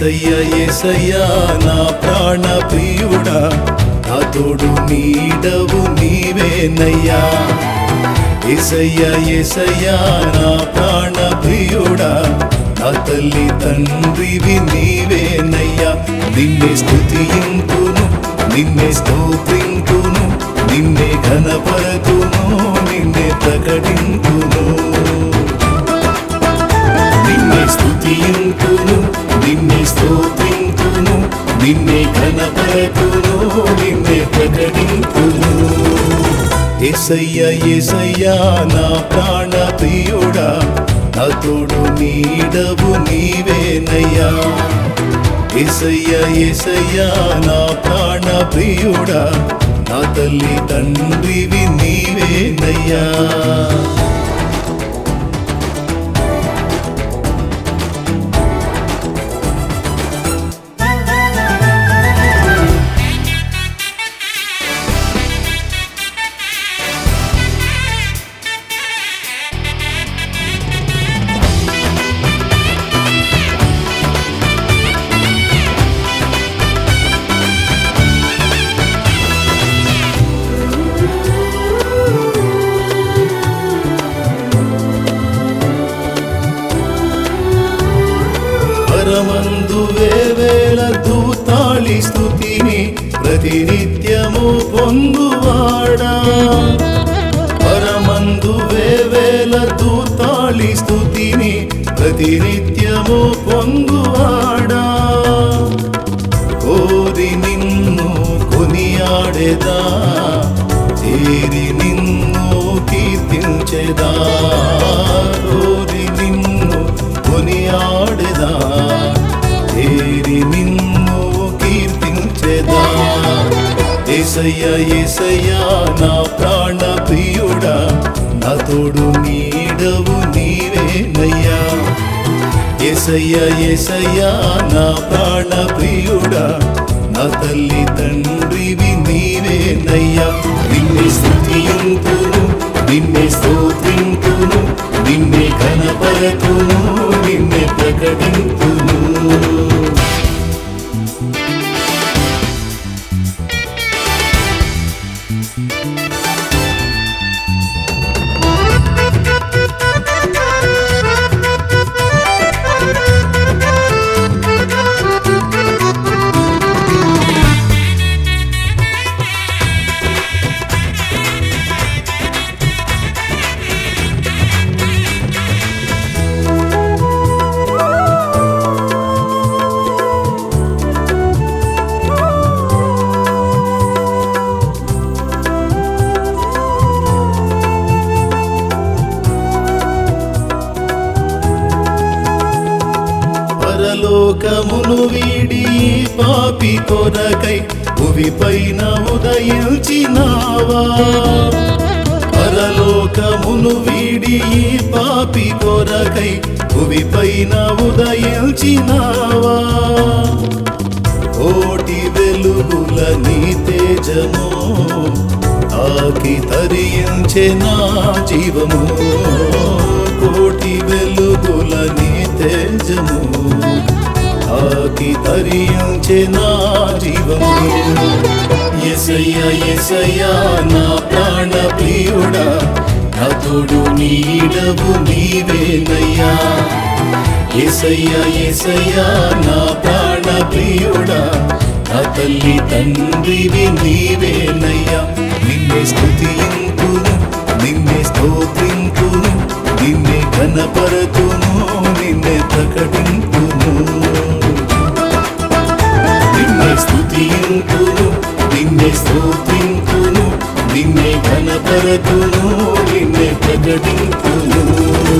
ఏసయ్య ఏసయ్య నా ప్రాణ ప్రియుడా నా తోడు నీడవు నీవేనయ్యా ఏసయ్య ఏసయ్య నా ప్రాణ ప్రియుడా నా తల్లి తండ్రివి నీవేనయ్యా నిన్నే స్తుతింతును నిన్నే స్తోత్రింతును నిన్నే ఘనపరతును నిన్నే ప్రకటింతును నిన్నే స్తుతింతును నిన్నే స్తోత్రింతును నిన్నే ఘనపరతును నిన్నే ప్రకటింతును ఏసయ్య ఏసయ్య నా ప్రాణ ప్రియుడా నా తోడు నీడవు నీవేనయ్యా ఏసయ్య ఏసయ్య నా ప్రాణ ప్రియుడా నా తల్లి తండ్రివి నీవేనయ్యా పరమందు వేవేల దూతాళి స్థుతిని ప్రతినిత్యము పొందువాడా పరమందు వేవేల దూతాళి స్థుతిని ప్రతినిత్యము పొందువాడా కోరి నిన్ను కొనియాడేదా తేరి నిన్ను కీర్తించెదా కోరి నిన్ను కొనియాడేదా తేరి నిన్ను కీర్తించెదా ఏసయ్య ఏసయ్య నా ప్రాణ ప్రియుడా నా తోడు నీడవు నీవేనయ్యా ఏసయ్య ఏసయ్య నా ప్రాణ ప్రియుడా నా తల్లి తండ్రివి నీవేనయ్యా నిన్నే స్తుతింతును నిన్నే స్తోత్రింతును నిన్నే ఘనపరతును నిన్నే ప్రకటింతును పరలోకమును వీడి ఈ పాపి కొరకై భువి పైన ఉదయించినావా పరలోకమును వీడి ఈ పాపి కొరకై భువి పైన ఉదయించినావా కోటి వెలుగుల నీ తేజము ఆకి తరించే నా జీవము కోటి వెలుగుల నీ తేజము ఆకి తరించే నా జీవము ఎసయ్య ఎసయ్య నా ప్రాణ ప్రియుడా నా తోడు నీడవు నీవేనయ్యా ఏసయ్య ఏసయ్య నా ప్రాణ ప్రియుడా నా తల్లి తండ్రివి నీవేనయ్యా నిన్నే స్తుతింతును నిన్నే స్తోత్రింతును నిన్నే ఘనపరతును నిన్నే ప్రకటింతును నిన్నే స్తుతింతును నిన్నే స్తోత్రింతును నిన్నే ఘనపరతును నిన్నే ప్రకటింతును